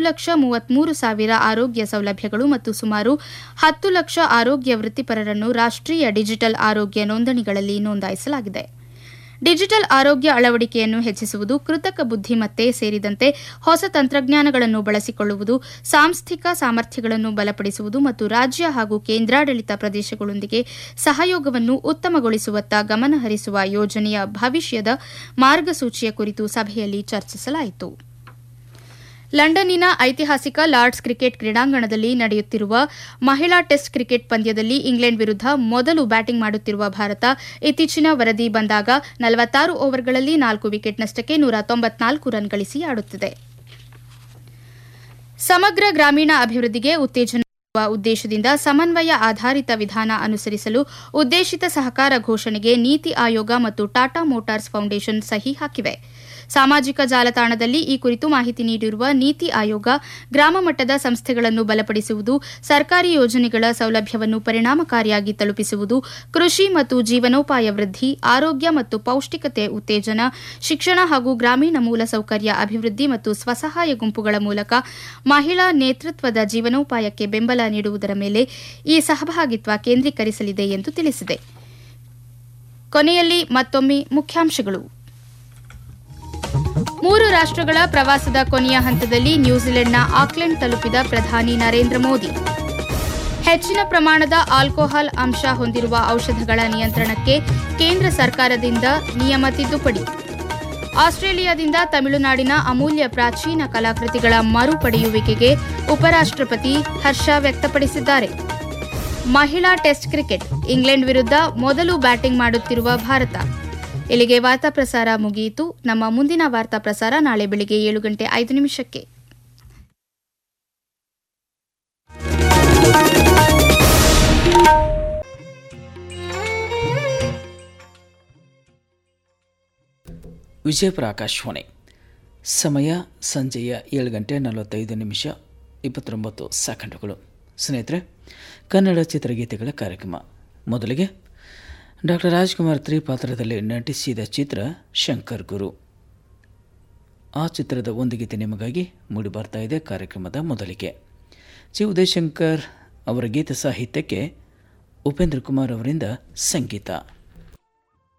ಲಕ್ಷ ಮೂವತ್ಮೂರು ಸಾವಿರ ಆರೋಗ್ಯ ಸೌಲಭ್ಯಗಳು ಮತ್ತು ಸುಮಾರು ಹತ್ತು ಲಕ್ಷ ಆರೋಗ್ಯ ವೃತ್ತಿಪರರನ್ನು ರಾಷ್ಟ್ರೀಯ ಡಿಜಿಟಲ್ ಆರೋಗ್ಯ ನೋಂದಣಿಗಳಲ್ಲಿ ನೋಂದಾಯಿಸಲಾಗಿದೆ ಡಿಜಿಟಲ್ ಆರೋಗ್ಯ ಅಳವಡಿಕೆಯನ್ನು ಹೆಚ್ಚಿಸುವುದು ಕೃತಕ ಬುದ್ಧಿಮತ್ತೆ ಸೇರಿದಂತೆ ಹೊಸ ತಂತ್ರಜ್ಞಾನಗಳನ್ನು ಬಳಸಿಕೊಳ್ಳುವುದು ಸಾಂಸ್ಥಿಕ ಸಾಮರ್ಥ್ಯಗಳನ್ನು ಬಲಪಡಿಸುವುದು ಮತ್ತು ರಾಜ್ಯ ಹಾಗೂ ಕೇಂದ್ರಾಡಳಿತ ಪ್ರದೇಶಗಳೊಂದಿಗೆ ಸಹಯೋಗವನ್ನು ಉತ್ತಮಗೊಳಿಸುವತ್ತ ಗಮನಹರಿಸುವ ಯೋಜನೆಯ ಭವಿಷ್ಯದ ಮಾರ್ಗಸೂಚಿಯ ಕುರಿತು ಸಭೆಯಲ್ಲಿ ಚರ್ಚಿಸಲಾಯಿತು ಲಂಡನ್ನಿನ ಐತಿಹಾಸಿಕ ಲಾರ್ಡ್ಸ್ ಕ್ರಿಕೆಟ್ ಕ್ರೀಡಾಂಗಣದಲ್ಲಿ ನಡೆಯುತ್ತಿರುವ ಮಹಿಳಾ ಟೆಸ್ಟ್ ಕ್ರಿಕೆಟ್ ಪಂದ್ಯದಲ್ಲಿ ಇಂಗ್ಲೆಂಡ್ ವಿರುದ್ಧ ಮೊದಲು ಬ್ಯಾಟಿಂಗ್ ಮಾಡುತ್ತಿರುವ ಭಾರತ ಇತ್ತೀಚಿನ ವರದಿ ಬಂದಾಗ ನಲವತ್ತಾರು ಓವರ್ಗಳಲ್ಲಿ ನಾಲ್ಕು ವಿಕೆಟ್ ನಷ್ಟಕ್ಕೆ ನೂರ ತೊಂಬತ್ನಾಲ್ಕು ರನ್ ಗಳಿಸಿ ಆಡುತ್ತಿದೆ ಸಮಗ್ರ ಗ್ರಾಮೀಣ ಅಭಿವೃದ್ಧಿಗೆ ಉತ್ತೇಜನ ನೀಡುವ ಉದ್ದೇಶದಿಂದ ಸಮನ್ವಯ ಆಧಾರಿತ ವಿಧಾನ ಅನುಸರಿಸಲು ಉದ್ದೇಶಿತ ಸಹಕಾರ ಘೋಷಣೆಗೆ ನೀತಿ ಆಯೋಗ ಮತ್ತು ಟಾಟಾ ಮೋಟಾರ್ಸ್ ಫೌಂಡೇಶನ್ ಸಹಿ ಹಾಕಿವೆ ಸಾಮಾಜಿಕ ಜಾಲತಾಣದಲ್ಲಿ ಈ ಕುರಿತು ಮಾಹಿತಿ ನೀಡಿರುವ ನೀತಿ ಆಯೋಗ ಗ್ರಾಮ ಮಟ್ಟದ ಸಂಸ್ಥೆಗಳನ್ನು ಬಲಪಡಿಸುವುದು ಸರ್ಕಾರಿ ಯೋಜನೆಗಳ ಸೌಲಭ್ಯವನ್ನು ಪರಿಣಾಮಕಾರಿಯಾಗಿ ತಲುಪಿಸುವುದು ಕೃಷಿ ಮತ್ತು ಜೀವನೋಪಾಯ ವೃದ್ಧಿ ಆರೋಗ್ಯ ಮತ್ತು ಪೌಷ್ಟಿಕತೆ ಉತ್ತೇಜನ ಶಿಕ್ಷಣ ಹಾಗೂ ಗ್ರಾಮೀಣ ಮೂಲಸೌಕರ್ಯ ಅಭಿವೃದ್ಧಿ ಮತ್ತು ಸ್ವಸಹಾಯ ಗುಂಪುಗಳ ಮೂಲಕ ಮಹಿಳಾ ನೇತೃತ್ವದ ಜೀವನೋಪಾಯಕ್ಕೆ ಬೆಂಬಲ ನೀಡುವುದರ ಮೇಲೆ ಈ ಸಹಭಾಗಿತ್ವ ಕೇಂದ್ರೀಕರಿಸಲಿದೆ ಎಂದು ತಿಳಿಸಿದೆ ಕೊನೆಯಲ್ಲಿ ಮತ್ತೊಮ್ಮೆ ಮುಖ್ಯಾಂಶಗಳು ಮೂರು ರಾಷ್ಟ್ರಗಳ ಪ್ರವಾಸದ ಕೊನೆಯ ಹಂತದಲ್ಲಿ ನ್ಯೂಜಿಲೆಂಡ್ನ ಆಕ್ಲೆಂಡ್ ತಲುಪಿದ ಪ್ರಧಾನಿ ನರೇಂದ್ರ ಮೋದಿ ಹೆಚ್ಚಿನ ಪ್ರಮಾಣದ ಆಲ್ಕೋಹಾಲ್ ಅಂಶ ಹೊಂದಿರುವ ಔಷಧಗಳ ನಿಯಂತ್ರಣಕ್ಕೆ ಕೇಂದ್ರ ಸರ್ಕಾರದಿಂದ ನಿಯಮ ತಿದ್ದುಪಡಿ ಆಸ್ಟ್ರೇಲಿಯಾದಿಂದ ತಮಿಳುನಾಡಿನ ಅಮೂಲ್ಯ ಪ್ರಾಚೀನ ಕಲಾಕೃತಿಗಳ ಮರುಪಡೆಯುವಿಕೆಗೆ ಉಪರಾಷ್ಟಪತಿ ಹರ್ಷ ವ್ಯಕ್ತಪಡಿಸಿದ್ದಾರೆ ಮಹಿಳಾ ಟೆಸ್ಟ್ ಕ್ರಿಕೆಟ್ ಇಂಗ್ಲೆಂಡ್ ವಿರುದ್ಧ ಮೊದಲು ಬ್ಯಾಟಿಂಗ್ ಮಾಡುತ್ತಿರುವ ಭಾರತ ಇಲ್ಲಿಗೆ ವಾರ್ತಾ ಪ್ರಸಾರ ಮುಗಿಯಿತು ನಮ್ಮ ಮುಂದಿನ ವಾರ್ತಾ ಪ್ರಸಾರ ನಾಳೆ ಬೆಳಿಗ್ಗೆ ಏಳು ಗಂಟೆ ಐದು ನಿಮಿಷಕ್ಕೆ ವಿಜಯಪುರ ಆಕಾಶವಾಣಿ ಸಮಯ ಸಂಜೆಯ ಏಳು ಗಂಟೆ ನಲವತ್ತೈದು ನಿಮಿಷ ಇಪ್ಪತ್ತೊಂಬತ್ತು ಸೆಕೆಂಡುಗಳು ಸ್ನೇಹಿತರೆ ಕನ್ನಡ ಚಿತ್ರಗೀತೆಗಳ ಕಾರ್ಯಕ್ರಮ ಮೊದಲಿಗೆ ಡಾಕ್ಟರ್ ರಾಜ್ಕುಮಾರ್ ತ್ರಿ ಪಾತ್ರದಲ್ಲಿ ನಟಿಸಿದ ಚಿತ್ರ ಶಂಕರ್ ಗುರು ಆ ಚಿತ್ರದ ಒಂದು ಗೀತೆ ನಿಮಗಾಗಿ ಮೂಡಿಬರ್ತಾ ಇದೆ ಕಾರ್ಯಕ್ರಮದ ಮೊದಲಿಗೆ ಜಿ ಉದಯಶಂಕರ್ ಅವರ ಗೀತ ಸಾಹಿತ್ಯಕ್ಕೆ ಉಪೇಂದ್ರ ಕುಮಾರ್ ಅವರಿಂದ ಸಂಗೀತ